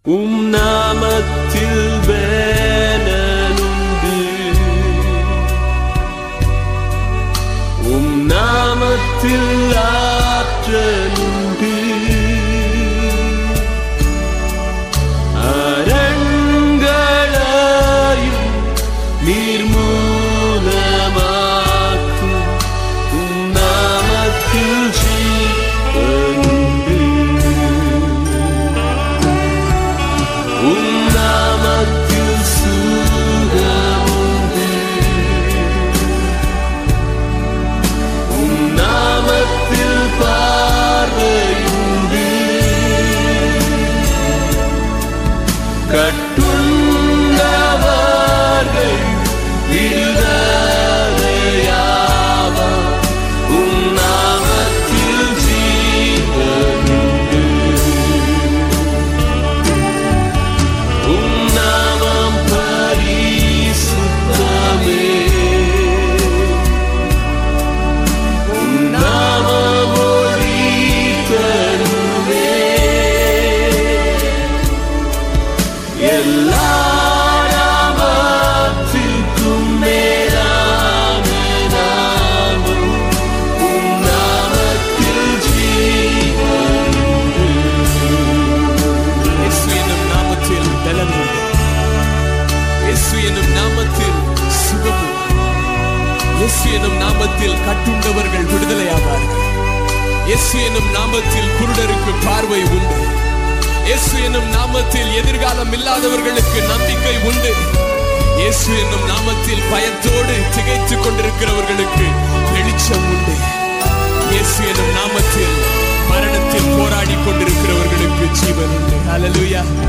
உம் நாமத்தில் வேலனுண்டு உம் நாமத்தில் ஆற்றலுண்டு அரண்களாயும் நீர்மூலமாக்கும் உம் நாமத்தில் ஜீவனுண்டு உம் நாமத்தில் சுகமுண்டு உம் நாமத்தில் பார்வையுண்டு கட்டுண்டவர்கள் விடுதலையாவா உம் நாமத்தில் ஜீவனுண்டு உம் நாமம் பரிசுத்தமே உம் நாமம் ஒளி தருவே எல்லா நாமத்திற்கும் மேலான நாமம் உம் நாமத்தில் ஜீவனுண்டு இயேசு என்னும் நாமத்தில் பலன் உண்டு இயேசு என்னும் நாமத்தில் சுகம் உண்டு இயேசு என்னும் நாமத்தில் கட்டுண்டவர்கள் விடுதலையாவார்கள் இயேசு என்னும் நாமத்தில் குருடருக்கு பார்வை உண்டு இயேசு என்னும் நாமத்தில் எதிர்காலம் இல்லாதவர்களுக்கு நம்பிக்கை உண்டு இயேசு என்னும் நாமத்தில் பயத்தோடு திகைத்துக் கொண்டிருக்கிறவர்களுக்கு வெளிச்சம் உண்டு இயேசு என்னும் நாமத்தில் மரணத்தில் போராடி கொண்டிருக்கிறவர்களுக்கு ஜீவன் உண்டு ஹalleluya